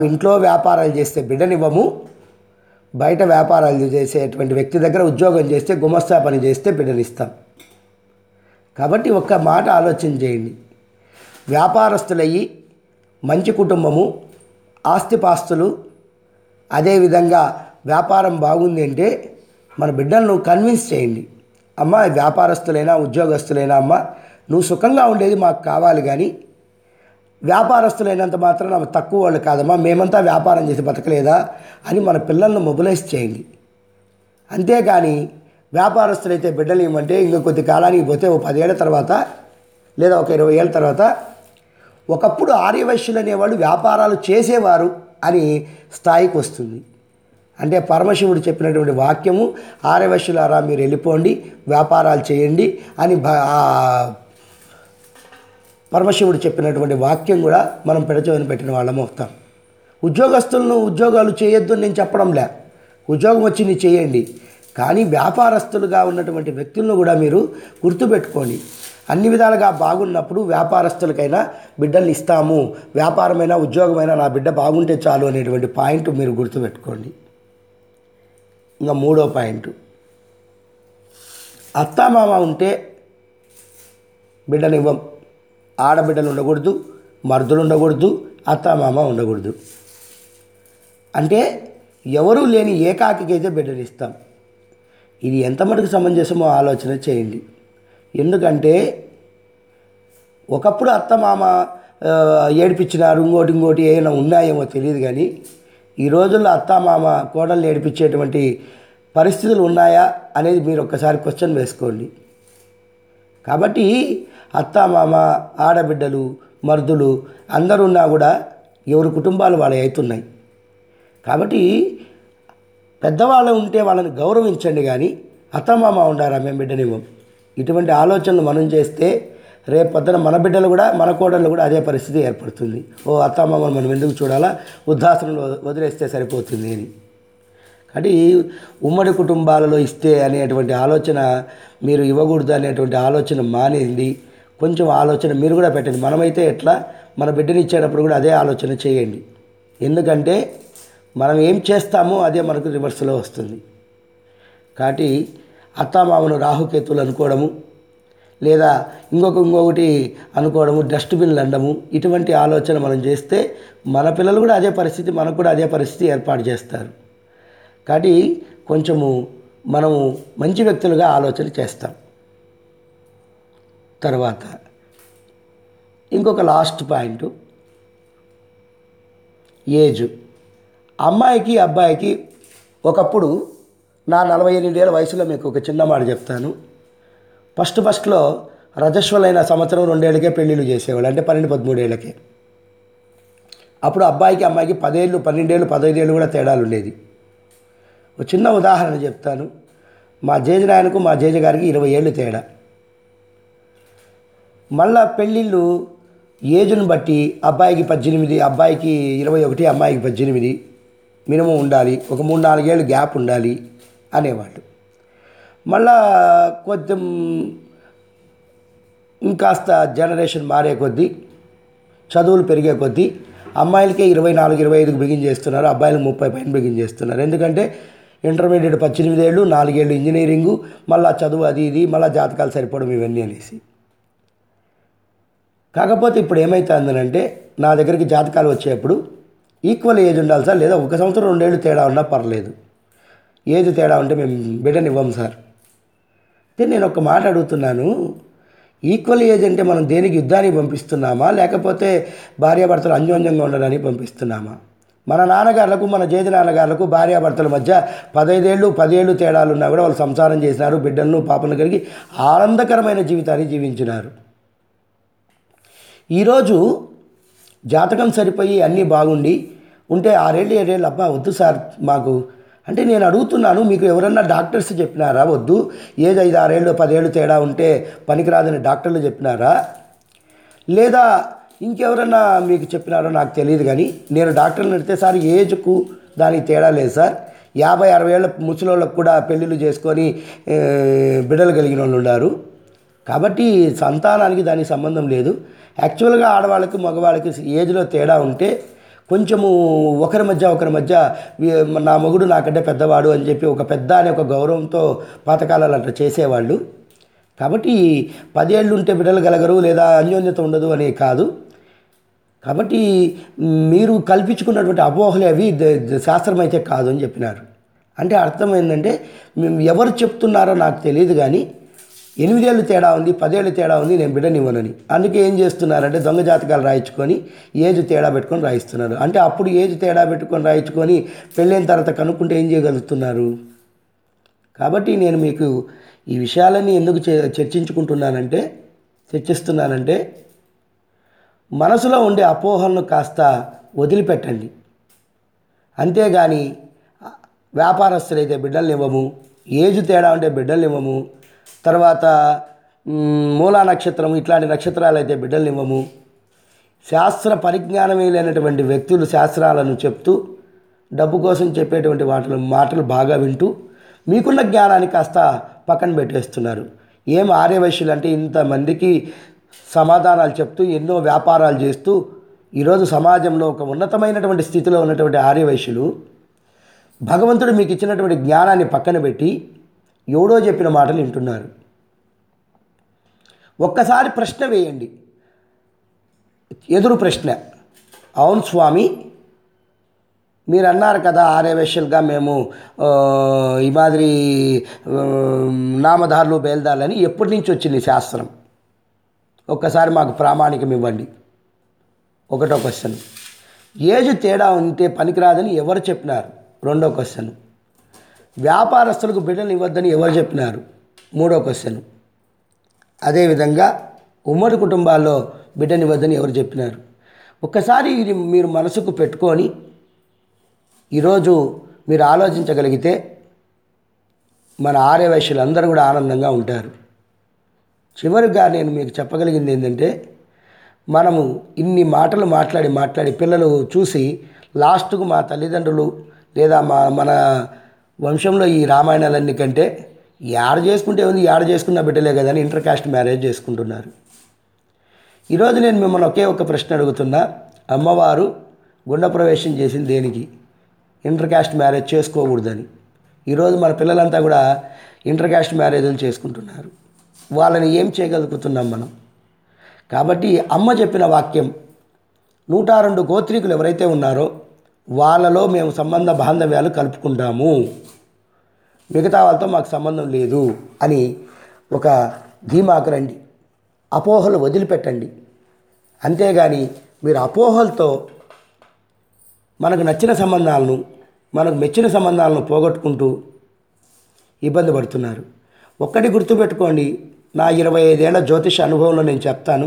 ఇంట్లో వ్యాపారాలు చేస్తే బిడ్డనివ్వము బయట వ్యాపారాలు చేసేటువంటి వ్యక్తి దగ్గర ఉద్యోగం చేస్తే గుమస్తా పని చేస్తే బిడ్డనిస్తాం కాబట్టి ఒక్క మాట ఆలోచన చేయండి వ్యాపారస్తులయ్యి మంచి కుటుంబము ఆస్తిపాస్తులు అదేవిధంగా వ్యాపారం బాగుంది అంటే మన బిడ్డలను కన్విన్స్ చేయండి అమ్మ వ్యాపారస్తులైనా ఉద్యోగస్తులైనా అమ్మ నువ్వు సుఖంగా ఉండేది మాకు కావాలి కానీ వ్యాపారస్తులైనంత మాత్రం తక్కువ వాళ్ళు కాదమ్మా మేమంతా వ్యాపారం చేసి బతకలేదా అని మన పిల్లలను మొబిలైజ్ చేయండి అంతేగాని వ్యాపారస్తులైతే బిడ్డలు ఏమంటే ఇంకా కొద్ది కాలానికి పోతే ఓ పదేళ్ల తర్వాత లేదా ఒక ఇరవై ఏళ్ళ తర్వాత ఒకప్పుడు ఆర్యవైశ్యులు అనేవాళ్ళు వ్యాపారాలు చేసేవారు అని స్థాయికి వస్తుంది అంటే పరమశివుడు చెప్పినటువంటి వాక్యము ఆర్యవైశ్యులారా మీరు వెళ్ళిపోండి వ్యాపారాలు చేయండి అని భ- ఆ పరమశివుడు చెప్పినటువంటి వాక్యం కూడా మనం పెడచవని పెట్టిన వాళ్ళం అవుతాం ఉద్యోగస్తులను ఉద్యోగాలు చేయొద్దు అని నేను చెప్పడంలే ఉద్యోగం వచ్చి నీ చేయండి కానీ వ్యాపారస్తులుగా ఉన్నటువంటి వ్యక్తులను కూడా మీరు గుర్తుపెట్టుకోండి అన్ని విధాలుగా బాగున్నప్పుడు వ్యాపారస్తులకైనా బిడ్డల్ని ఇస్తాము వ్యాపారమైనా ఉద్యోగమైనా నా బిడ్డ బాగుంటే చాలు అనేటువంటి పాయింట్ మీరు గుర్తుపెట్టుకోండి ఇంకా మూడో పాయింట్ అత్తామామ ఉంటే బిడ్డనివ్వం ఆడబిడ్డలు ఉండకూడదు మరుదులు ఉండకూడదు అత్తామామ ఉండకూడదు అంటే ఎవరూ లేని ఏకాకికి అయితే బిడ్డనిస్తాం ఇది ఎంత మటుకు సమంజసమో ఆలోచన చేయండి ఎందుకంటే ఒకప్పుడు అత్తమామ ఆ, ఏడిపించినారు ఇంకోటి ఇంకోటి ఏమైనా ఉన్నాయేమో తెలియదు కానీ ఈ రోజుల్లో అత్తమామ కోడల్ని ఏడిపించేటువంటి పరిస్థితులు ఉన్నాయా అనేది మీరు ఒక్కసారి క్వశ్చన్ వేసుకోండి కాబట్టి అత్తామామ ఆడబిడ్డలు మరుదులు అందరూ ఉన్నా కూడా ఎవరి కుటుంబాలు వాళ్ళ అవుతున్నాయి కాబట్టి పెద్దవాళ్ళు ఉంటే వాళ్ళని గౌరవించండి కానీ అత్తమామ ఉండారా మేము బిడ్డనివ్వం ఇటువంటి ఆలోచనలు మనం చేస్తే రేపు పొద్దున మన బిడ్డలు కూడా మన కోడళ్ళు కూడా అదే పరిస్థితి ఏర్పడుతుంది ఓ అత్తమామను మనం ఎందుకు చూడాలా వృద్ధాశ్రమంలో వదిలేస్తే సరిపోతుంది అని కాబట్టి ఉమ్మడి కుటుంబాలలో ఇస్తే అనేటువంటి ఆలోచన మీరు ఇవ్వకూడదు అనేటువంటి ఆలోచన మానేయండి కొంచెం ఆలోచన మీరు కూడా పెట్టండి మనమైతే ఎట్లా మన బిడ్డని ఇచ్చేటప్పుడు కూడా అదే ఆలోచన చేయండి ఎందుకంటే మనం ఏం చేస్తామో అదే మనకు రివర్స్లో వస్తుంది కాబట్టి అత్తామామను రాహుకేతులు అనుకోవడము లేదా ఇంకొక ఇంకొకటి అనుకోవడము డస్ట్బిన్లు అనడము ఇటువంటి ఆలోచన మనం చేస్తే మన పిల్లలు కూడా అదే పరిస్థితి మనకు కూడా అదే పరిస్థితి ఏర్పాటు చేస్తారు కాబట్టి కొంచెము మనము మంచి వ్యక్తులుగా ఆలోచన చేస్తాం తర్వాత ఇంకొక లాస్ట్ పాయింట్ ఏజ్ అమ్మాయికి అబ్బాయికి ఒకప్పుడు నా నలభై ఎనిమిదేళ్ళ వయసులో మీకు ఒక చిన్న మాట చెప్తాను ఫస్ట్ ఫస్ట్లో రజస్వలైన సంవత్సరం రెండేళ్ళకే పెళ్ళిళ్ళు చేసేవాళ్ళు అంటే పన్నెండు పదమూడేళ్ళకే అప్పుడు అబ్బాయికి అమ్మాయికి పదేళ్ళు పన్నెండేళ్ళు పదహైదేళ్ళు కూడా తేడాలు ఉండేది ఒక చిన్న ఉదాహరణ చెప్తాను మా జేజ నాయనకు మా జేజ గారికి ఇరవై ఏళ్ళు తేడా మళ్ళా పెళ్ళిళ్ళు ఏజ్ను బట్టి అబ్బాయికి పద్దెనిమిది అబ్బాయికి ఇరవై ఒకటి అమ్మాయికి పద్దెనిమిది మినిమం ఉండాలి ఒక మూడు నాలుగేళ్ళు గ్యాప్ ఉండాలి అనేవాళ్ళు మళ్ళా కొంచెం ఇంకాస్త జనరేషన్ మారే కొద్దీ చదువులు పెరిగే కొద్దీ అమ్మాయిలకే ఇరవై నాలుగు ఇరవై ఐదుకు బిగిన్ చేస్తున్నారు అబ్బాయిలకు ముప్పై పైన బిగిన్ చేస్తున్నారు ఎందుకంటే ఇంటర్మీడియట్ పద్దెనిమిదేళ్ళు నాలుగేళ్ళు ఇంజనీరింగు మళ్ళా చదువు అది ఇది మళ్ళీ జాతకాలు సరిపోవడం ఇవన్నీ అనేసి కాకపోతే ఇప్పుడు ఏమవుతుందనంటే నా దగ్గరికి జాతకాలు వచ్చేప్పుడు ఈక్వల్ ఏజ్ ఉండాలి సార్ లేదా ఒక సంవత్సరం రెండేళ్ళు తేడా ఉన్నా పర్లేదు ఏజ్ తేడా ఉంటే మేము బిడ్డనివ్వం సార్ అయితే నేను ఒక మాట అడుగుతున్నాను ఈక్వల్ ఏజ్ అంటే మనం దేనికి యుద్ధానికి పంపిస్తున్నామా లేకపోతే భార్యాభర్తలు అన్యోన్యంగా ఉండడానికి పంపిస్తున్నామా మన నాన్నగారులకు మన జేజ నాన్నగారులకు భార్యాభర్తల మధ్య పదైదేళ్ళు పదేళ్ళు తేడాలు ఉన్నా కూడా వాళ్ళు సంసారం చేసినారు బిడ్డలను పాపలను కలిగి ఆనందకరమైన జీవితాన్ని జీవించినారు ఈరోజు జాతకం సరిపోయి అన్నీ బాగుండి ఉంటే ఆరేళ్ళు ఏడేళ్ళు అబ్బా వద్దు సార్ మాకు అంటే నేను అడుగుతున్నాను మీకు ఎవరన్నా డాక్టర్స్ చెప్పినారా వద్దు ఏది ఐదు ఆరేళ్ళు పదేళ్ళు తేడా ఉంటే పనికిరాదని డాక్టర్లు చెప్పినారా లేదా ఇంకెవరన్నా మీకు చెప్పినారో నాకు తెలియదు కానీ నేను డాక్టర్ని అడిగితే సార్ ఏజ్కు దానికి తేడా లేదు సార్ యాభై అరవై ఏళ్ళ ముసలోళ్ళకు కూడా పెళ్ళిళ్ళు చేసుకొని ఏ, బిడ్డలు కలిగిన వాళ్ళు ఉన్నారు కాబట్టి సంతానానికి దానికి సంబంధం లేదు యాక్చువల్గా ఆడవాళ్ళకి మగవాళ్ళకి ఏజ్లో తేడా ఉంటే కొంచెము ఒకరి మధ్య ఒకరి మధ్య వీ- నా మొగుడు నాకంటే పెద్దవాడు అని చెప్పి ఒక పెద్ద అనే ఒక గౌరవంతో పాతకాలాలు అట్లా చేసేవాళ్ళు కాబట్టి పదేళ్ళు ఉంటే బిడ్డలు కలగరు లేదా అన్యోన్యత ఉండదు అని కాదు కాబట్టి మీరు కల్పించుకున్నటువంటి అపోహలు అవి ద- ద- శాస్త్రం అయితే కాదు అని చెప్పినారు అంటే అర్థం ఏంటంటే మేము ఎవరు చెప్తున్నారో నాకు తెలియదు కానీ ఎనిమిదేళ్ళు తేడా ఉంది పదేళ్ళు తేడా ఉంది నేను బిడ్డనివ్వనని అందుకే ఏం చేస్తున్నారంటే దొంగ జాతకాలు రాయించుకొని ఏజ్ తేడా పెట్టుకొని రాయిస్తున్నారు అంటే అప్పుడు ఏజ్ తేడా పెట్టుకొని రాయించుకొని పెళ్ళైన తర్వాత కనుక్కుంటే ఏం చేయగలుగుతున్నారు కాబట్టి నేను మీకు ఈ విషయాలన్నీ ఎందుకు చే- చర్చించుకుంటున్నానంటే చర్చిస్తున్నానంటే మనసులో ఉండే అపోహలను కాస్త వదిలిపెట్టండి అంతేగాని వ్యాపారస్తులైతే బిడ్డల్ని ఇవ్వము ఏజ్ తేడా ఉంటే బిడ్డల్ని ఇవ్వము తర్వాత మ్, మూలా నక్షత్రం ఇట్లాంటి నక్షత్రాలు అయితే బిడ్డల్ని ఇవ్వము శాస్త్ర పరిజ్ఞానమే లేనటువంటి వ్యక్తులు శాస్త్రాలను చెప్తూ డబ్బు కోసం చెప్పేటువంటి వాటిలో మాటలు బాగా వింటూ మీకున్న జ్ఞానాన్ని కాస్త పక్కన పెట్టేస్తున్నారు ఏం ఆర్యవైశ్యులు అంటే ఇంతమందికి సమాధానాలు చెప్తూ ఎన్నో వ్యాపారాలు చేస్తూ ఈరోజు సమాజంలో ఒక ఉన్నతమైనటువంటి స్థితిలో ఉన్నటువంటి ఆర్యవైశ్యులు భగవంతుడు మీకు ఇచ్చినటువంటి జ్ఞానాన్ని పక్కన పెట్టి ఎవడో చెప్పిన మాటలు వింటున్నారు ఒక్కసారి ప్రశ్న వేయండి ఎదురు ప్రశ్న అవును స్వామి మీరు అన్నారు కదా ఆర్యవేశ్యలుగా మేము ఆ, ఈ మాదిరి ఆ, నామధారులు బేల్దాలని ఎప్పటి నుంచి వచ్చింది శాస్త్రం ఒక్కసారి మాకు ప్రామాణికం ఇవ్వండి ఒకటో క్వశ్చన్ ఏజ్ తేడా ఉంటే పనికిరాదని ఎవరు చెప్పినారు రెండో క్వశ్చన్ వ్యాపారస్తులకు బిడ్డలు ఇవ్వద్దని ఎవరు చెప్పినారు మూడో క్వశ్చన్ అదేవిధంగా ఉమ్మడి కుటుంబాల్లో బిడ్డనివ్వద్దని ఎవరు చెప్పినారు ఒక్కసారి ఇది మీరు మనసుకు పెట్టుకొని ఈరోజు మీరు ఆలోచించగలిగితే మన ఆర్యవైశ్యులు అందరూ కూడా ఆనందంగా ఉంటారు చివరిగా నేను మీకు చెప్పగలిగింది ఏంటంటే మనము ఇన్ని మాటలు మాట్లాడి మాట్లాడి పిల్లలు చూసి లాస్ట్కు మా తల్లిదండ్రులు లేదా మా మన వంశంలో ఈ రామాయణాలన్నీ కంటే యాడ చేసుకుంటే ఉంది యాడ చేసుకున్న బిడ్డలే కదా అని ఇంటర్ కాస్ట్ మ్యారేజ్ చేసుకుంటున్నారు ఈరోజు నేను మిమ్మల్ని ఒకే ఒక ప్రశ్న అడుగుతున్నా అమ్మవారు గుండ ప్రవేశం చేసింది దేనికి ఇంటర్ కాస్ట్ మ్యారేజ్ చేసుకోకూడదని ఈరోజు మన పిల్లలంతా కూడా ఇంటర్ కాస్ట్ మ్యారేజ్లు చేసుకుంటున్నారు వాళ్ళని ఏం చేయగలుగుతున్నాం మనం కాబట్టి అమ్మ చెప్పిన వాక్యం నూట రెండు గోత్రీకులు ఎవరైతే ఉన్నారో వాళ్ళలో మేము సంబంధ బాంధవ్యాలు కలుపుకుంటాము మిగతా వాళ్ళతో మాకు సంబంధం లేదు అని ఒక ధీమాకు రండి అపోహలు వదిలిపెట్టండి అంతేగాని మీరు అపోహలతో మనకు నచ్చిన సంబంధాలను మనకు మెచ్చిన సంబంధాలను పోగొట్టుకుంటూ ఇబ్బంది పడుతున్నారు ఒక్కటి గుర్తుపెట్టుకోండి నా ఇరవై ఐదేళ్ల జ్యోతిష అనుభవంలో నేను చెప్తాను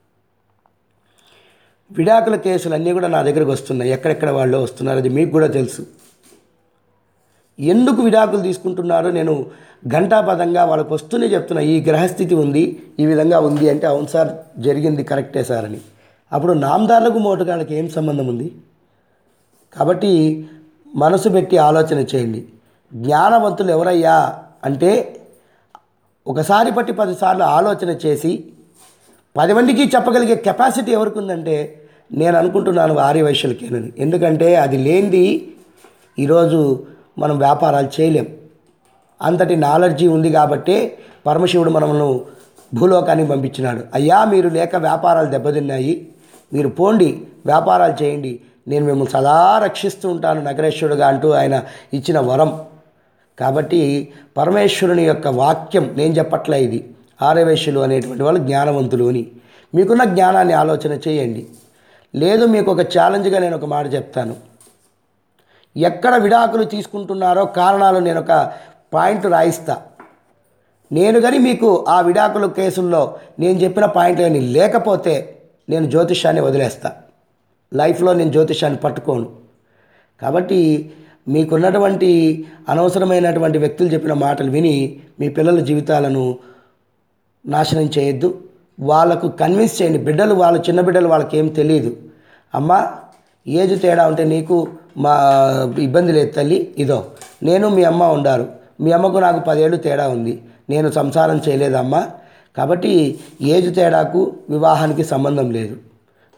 విడాకుల కేసులు అన్నీ కూడా నా దగ్గరకు వస్తున్నాయి ఎక్కడెక్కడ వాళ్ళు వస్తున్నారు అది మీకు కూడా తెలుసు ఎందుకు విడాకులు తీసుకుంటున్నారో నేను ఘంటాపదంగా వాళ్ళకి వస్తూనే చెప్తున్నా ఈ గ్రహస్థితి ఉంది ఈ విధంగా ఉంది అంటే అవును సార్ జరిగింది కరెక్టే సార్ అని అప్పుడు నామదారులకు మోటుగాళ్ళకి ఏం సంబంధం ఉంది కాబట్టి మనసు పెట్టి ఆలోచన చేయండి జ్ఞానవంతులు ఎవరయ్యా అంటే ఒకసారి పట్టి పదిసార్లు ఆలోచన చేసి పది మందికి చెప్పగలిగే కెపాసిటీ ఎవరికి ఉందంటే నేను అనుకుంటున్నాను ఆర్యవైశ్యులకేనని ఎందుకంటే అది లేనిది ఈరోజు మనం వ్యాపారాలు చేయలేం అంతటి నాలెడ్జీ ఉంది కాబట్టే పరమశివుడు మనల్ని భూలోకానికి పంపించినాడు అయ్యా మీరు లేక వ్యాపారాలు దెబ్బతిన్నాయి మీరు పోండి వ్యాపారాలు చేయండి నేను మిమ్మల్ని సదా రక్షిస్తూ ఉంటాను నగరేశ్వరుడుగా అంటూ ఆయన ఇచ్చిన వరం కాబట్టి పరమేశ్వరుని యొక్క వాక్యం నేను చెప్పట్లే ఇది ఆర్యవేశ్యులు అనేటువంటి వాళ్ళు జ్ఞానవంతులు అని మీకున్న జ్ఞానాన్ని ఆలోచన చేయండి లేదు మీకు ఒక ఛాలెంజ్గా నేను ఒక మాట చెప్తాను ఎక్కడ విడాకులు తీసుకుంటున్నారో కారణాలు నేను ఒక పాయింట్ రాయిస్తా నేను కానీ మీకు ఆ విడాకుల కేసుల్లో నేను చెప్పిన పాయింట్లు కానీ లేకపోతే నేను జ్యోతిష్యాన్ని వదిలేస్తా లైఫ్లో నేను జ్యోతిష్యాన్ని పట్టుకోను కాబట్టి మీకున్నటువంటి అనవసరమైనటువంటి వ్యక్తులు చెప్పిన మాటలు విని మీ పిల్లల జీవితాలను నాశనం చేయొద్దు వాళ్ళకు కన్విన్స్ చేయండి బిడ్డలు వాళ్ళు చిన్న బిడ్డలు వాళ్ళకి ఏం తెలియదు అమ్మ ఏజ్ తేడా ఉంటే నీకు మా ఇబ్బంది లేదు తల్లి ఇదో నేను మీ అమ్మ ఉండారు మీ అమ్మకు నాకు పదేళ్ళు తేడా ఉంది నేను సంసారం చేయలేదమ్మా కాబట్టి ఏజ్ తేడాకు వివాహానికి సంబంధం లేదు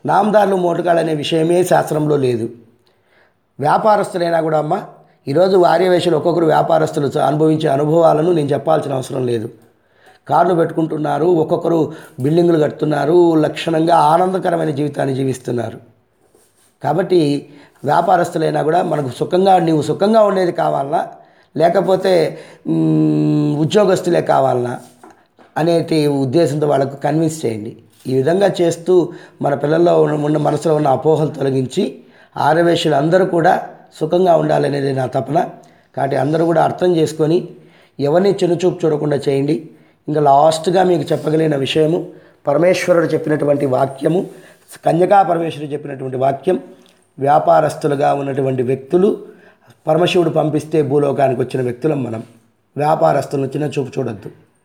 నామదారులు మోటకాలు అనే విషయమే శాస్త్రంలో లేదు వ్యాపారస్తులైనా కూడా అమ్మ ఈరోజు ఆర్యవేశలు ఒక్కొక్కరు వ్యాపారస్తులు అనుభవించే అనుభవాలను నేను చెప్పాల్సిన అవసరం లేదు కార్లు పెట్టుకుంటున్నారు ఒక్కొక్కరు బిల్డింగులు కడుతున్నారు లక్షణంగా ఆనందకరమైన జీవితాన్ని జీవిస్తున్నారు కాబట్టి వ్యాపారస్తులైనా కూడా మనకు సుఖంగా నీవు సుఖంగా ఉండేది కావాలనా లేకపోతే మ్, ఉద్యోగస్తులే కావాలనా అనేటి ఉద్దేశంతో వాళ్ళకు కన్విన్స్ చేయండి ఈ విధంగా చేస్తూ మన పిల్లల్లో ఉన్న ఉన్న మనసులో ఉన్న అపోహలు తొలగించి ఆరవేశులు అందరూ కూడా సుఖంగా ఉండాలనేది నా తపన కాబట్టి అందరూ కూడా అర్థం చేసుకొని ఎవరిని చిన్నచూపు చూడకుండా చేయండి ఇంకా లాస్ట్గా మీకు చెప్పగలిగిన విషయము పరమేశ్వరుడు చెప్పినటువంటి వాక్యము కన్యకా పరమేశ్వరుడు చెప్పినటువంటి వాక్యం వ్యాపారస్తులుగా ఉన్నటువంటి వ్యక్తులు పరమశివుడు పంపిస్తే భూలోకానికి వచ్చిన వ్యక్తులం మనం వ్యాపారస్తులను చిన్న చూపు చూడొద్దు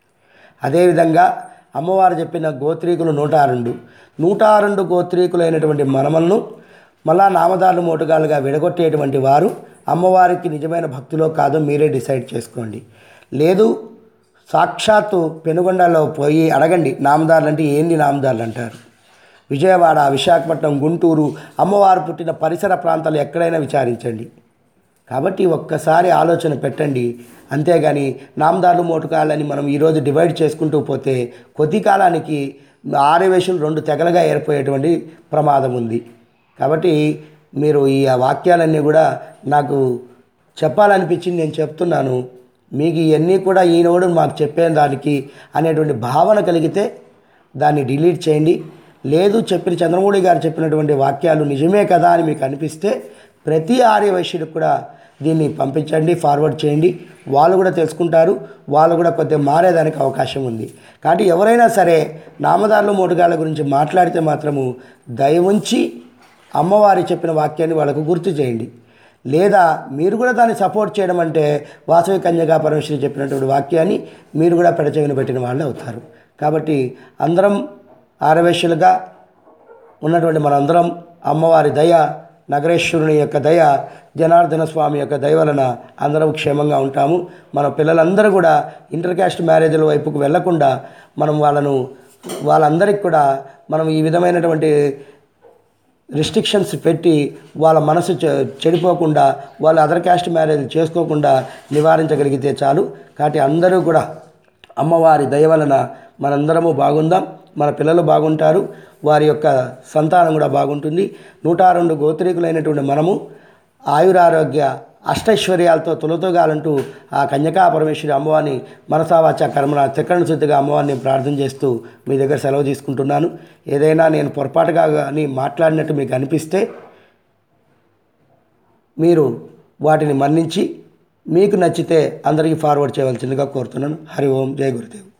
అదేవిధంగా అమ్మవారు చెప్పిన గోత్రీకులు నూట రెండు నూట రెండు గోత్రీకులైనటువంటి మనమలను మళ్ళా నామదారులు మోటుగాలుగా విడగొట్టేటువంటి వారు అమ్మవారికి నిజమైన భక్తిలో కాదో మీరే డిసైడ్ చేసుకోండి లేదు సాక్షాత్తు పెనుగొండలో పోయి అడగండి నామదారులు అంటే ఏంది నామదారులు అంటారు విజయవాడ విశాఖపట్నం గుంటూరు అమ్మవారు పుట్టిన పరిసర ప్రాంతాలు ఎక్కడైనా విచారించండి కాబట్టి ఒక్కసారి ఆలోచన పెట్టండి అంతేగాని నామదారులు మోటుకాలని మనం ఈరోజు డివైడ్ చేసుకుంటూ పోతే కొద్ది కాలానికి ఆరవేశులు రెండు తెగలుగా ఏర్పడేటువంటి ప్రమాదం ఉంది కాబట్టి మీరు ఈ ఆ వాక్యాలన్నీ కూడా నాకు చెప్పాలనిపించింది నేను చెప్తున్నాను మీకు ఇవన్నీ కూడా ఈయనోడు మాకు చెప్పే దానికి అనేటువంటి భావన కలిగితే దాన్ని డిలీట్ చేయండి లేదు చెప్పిన చంద్రమౌళి గారు చెప్పినటువంటి వాక్యాలు నిజమే కదా అని మీకు అనిపిస్తే ప్రతి ఆర్య వైశ్యుడికి కూడా దీన్ని పంపించండి ఫార్వర్డ్ చేయండి వాళ్ళు కూడా తెలుసుకుంటారు వాళ్ళు కూడా కొద్దిగా మారేదానికి అవకాశం ఉంది కాబట్టి ఎవరైనా సరే నామదారులు మోటుగాళ్ళ గురించి మాట్లాడితే మాత్రము దయ ఉంచి అమ్మవారి చెప్పిన వాక్యాన్ని వాళ్ళకు గుర్తు చేయండి లేదా మీరు కూడా దాన్ని సపోర్ట్ చేయడం అంటే వాసవి కన్యగా పరమేశ్వరి చెప్పినటువంటి వాక్యాన్ని మీరు కూడా పెడచెవిన పెట్టిన వాళ్ళే అవుతారు కాబట్టి అందరం ఆరవేశ్యులుగా ఉన్నటువంటి మనందరం అమ్మవారి దయ నగరేశ్వరుని యొక్క దయ జనార్దన స్వామి యొక్క దయ వలన అందరం క్షేమంగా ఉంటాము మన పిల్లలందరూ కూడా ఇంటర్ క్యాస్ట్ మ్యారేజ్ల వైపుకు వెళ్లకుండా మనం వాళ్ళను వాళ్ళందరికీ కూడా మనం ఈ విధమైనటువంటి రిస్ట్రిక్షన్స్ పెట్టి వాళ్ళ మనసు చె- చెడిపోకుండా వాళ్ళ అదర్ క్యాస్ట్ మ్యారేజ్ చేసుకోకుండా నివారించగలిగితే చాలు కాబట్టి అందరూ కూడా అమ్మవారి దయ వలన మనందరము బాగుందాం మన పిల్లలు బాగుంటారు వారి యొక్క సంతానం కూడా బాగుంటుంది నూట రెండు గోత్రీకులైనటువంటి మనము ఆయురారోగ్య అష్టైశ్వర్యాలతో తొలతోగాలంటూ ఆ కన్యకా పరమేశ్వరి అమ్మవారిని మనసావాచ కర్మన త్రికరణ శుద్ధిగా అమ్మవారిని ప్రార్థన చేస్తూ మీ దగ్గర సెలవు తీసుకుంటున్నాను ఏదైనా నేను పొరపాటుగా కానీ మాట్లాడినట్టు మీకు అనిపిస్తే మీరు వాటిని మన్నించి మీకు నచ్చితే అందరికీ ఫార్వర్డ్ చేయవలసిందిగా కోరుతున్నాను హరి ఓం జయ గురుదేవ్